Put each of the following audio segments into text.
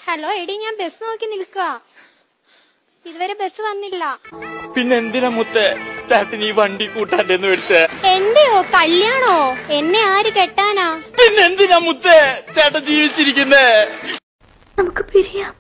hello എടി ഞാൻ bus നോക്കി നിൽക്കുക ഇതുവരെ ബസ് വന്നില്ല പിന്നെ എന്തിനാ മുത്തേ ചേട്ടൻ ഈ വണ്ടി കൂട്ടാണ്ടെന്ന് മേടിച്ചേ എന്റെയോ കല്യാണോ എന്നെ ആര് കെട്ടാനാ പിന്നെ എന്തിനാ മുത്തേ ചേട്ടൻ ജീവിച്ചിരിക്കുന്നേ നമുക്ക് പിരിയാം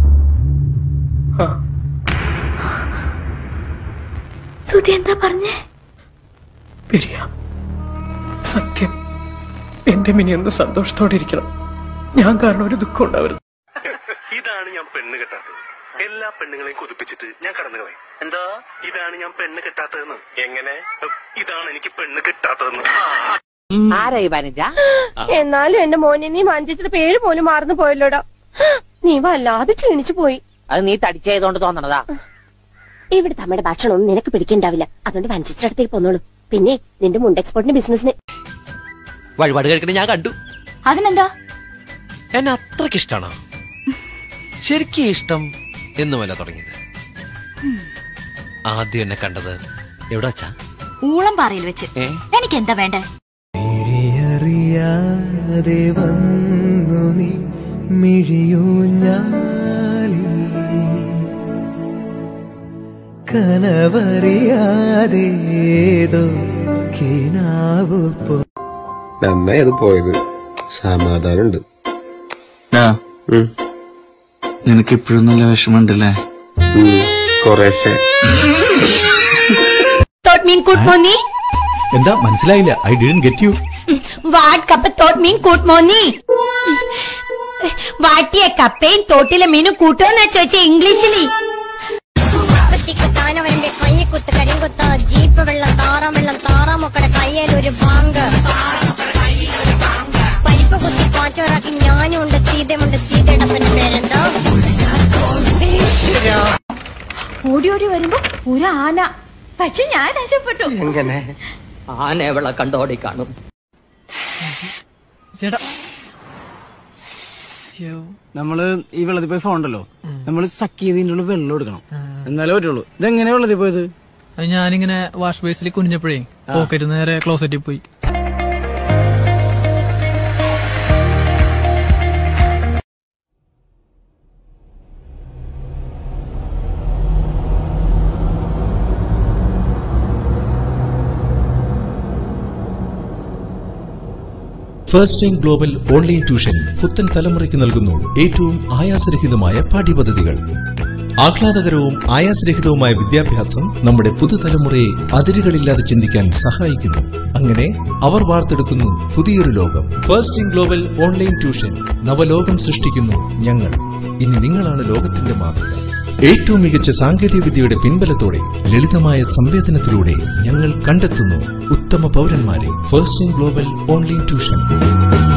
സുധി എന്താ പറഞ്ഞേ പിരിയാം സത്യം എന്റെ മിനി ഒന്ന് സന്തോഷത്തോടെ ഇരിക്കണം ഞാൻ കാരണം ഒരു ദുഃഖം ഉണ്ടാവരുത് ഇതാണ് ഞാൻ പെണ്ണ് കെട്ടാത്തത് എല്ലാ പെണ്ണുങ്ങളെയും കൊതിപ്പിച്ചിട്ട് ഞാൻ കടന്നു കളയും എന്താ ഇതാണ് ഞാൻ പെണ്ണ് കെട്ടാത്തതെന്ന് എങ്ങനെ ഇതാണ് എനിക്ക് പെണ്ണ് കെട്ടാത്തതെന്ന് ആരായി വനജ എന്നാലും എന്റെ മോനെ നീ മഞ്ചിച്ചിട്ട് പേര് പോലും മറന്നു പോയല്ലോടാ നീ വല്ലാതെ ക്ഷീണിച്ചു പോയി അത് നീ തടിച്ചതുകൊണ്ട് തോന്നണതാ ഇവിടെ നമ്മുടെ ഭക്ഷണം ഒന്നും നിനക്ക് പിടിക്കണ്ടാവില്ല അതുകൊണ്ട് വഞ്ചിച്ചിട്ട് അടുത്തേക്ക് പോന്നോളൂ പിന്നെ നിന്റെ മുണ്ട് എക്സ്പോർട്ടിന്റെ ബിസിനസിന് വഴിപാട് കഴിക്കണ ഞാൻ കണ്ടു അതിനെന്താ എന്നെ അത്രയ്ക്ക് ഇഷ്ടാണോ ശരിക്കും ഇഷ്ടം എന്നുമല്ല തുടങ്ങിയത് ആദ്യം എന്നെ കണ്ടത് എവിടെ വച്ചാ ഊളം പാറയിൽ വെച്ച് ഏ എനിക്ക് എന്താ വേണ്ടേ മിഴിയറിയാതെ വന്നു നീ മിഴിയൂഞ്ഞാലിൽ കനവറിയാതെ ഏതോ കിനാവ് പോ നന്നായി അത് പോയത് സമാധാനമുണ്ട് നിനക്ക് ഇപ്പോഴും നല്ല വിഷമമുണ്ടല്ലേ കൊറേശ്ശെ തോട്ട് മീൻ കൂട്ട് മോന്നി എന്താ മനസ്സിലായില്ല I didn't get you what കപ്പ തോട്ട് മീൻ കൂട്ട് മോന്നി വാട്ടിയ കപ്പയും തോട്ടിലെ മീനും കൂട്ടോന്നാ ചോദിച്ച ഇംഗ്ലീഷിൽ താന വരുമ്പോ കയ്യെ കുത്ത് കരിങ്കുത്ത് ജീപ്പ് വെള്ളം താറാം വെള്ളം താറാമൊക്കടെ കയ്യിൽ ഒരു ബാങ്ക് പരിപ്പ് കുത്തി പാച്ചോറാക്കി ഞാനും ഉണ്ട് സീതയുണ്ട് സീതയുടെ പിന്നെ പേരെന്താ ഓടി ഓടി വരുമ്പോ ഒരു ആന പക്ഷെ ഞാൻ രക്ഷപ്പെട്ടു ആന എവളെ കണ്ടോടി കാണും ചേട്ടാ നമ്മള് ഈ വെള്ളത്തിൽ പോയി ഫോണ്ടല്ലോ നമ്മള് സക്ക് ചെയ്തതിന്റെ ഉള്ളിൽ വെള്ളം എടുക്കണം എന്നാലേ പറ്റുള്ളൂ ഇതെങ്ങനെ വെള്ളത്തിൽ പോയത് ഞാനിങ്ങനെ വാഷ് ബേസിൽ കുനിഞ്ഞപ്പോഴേ പോക്കറ്റ് നേരെ ക്ലോസറ്റിൽ പോയി first time global online tuition പുത്തൻ തലമുറയ്ക്ക് നൽകുന്നു ഏറ്റവും ആയാസരഹിതമായ പാഠ്യപദ്ധതികൾ ആഹ്ലാദകരവും ആയാസരഹിതവുമായ വിദ്യാഭ്യാസം നമ്മുടെ പുതുതലമുറയെ അതിരുകളില്ലാതെ ചിന്തിക്കാൻ സഹായിക്കുന്നു അങ്ങനെ അവർ വാർത്തെടുക്കുന്നു പുതിയൊരു ലോകം first in global online tuition നവലോകം സൃഷ്ടിക്കുന്നു ഞങ്ങൾ ഇനി നിങ്ങളാണ് ലോകത്തിന്റെ മാതൃക ഏറ്റവും മികച്ച സാങ്കേതിക വിദ്യയുടെ പിൻബലത്തോടെ ലളിതമായ സംവേദനത്തിലൂടെ ഞങ്ങൾ കണ്ടെത്തുന്നു ഉത്തമ പൗരന്മാരെ first in global online tuition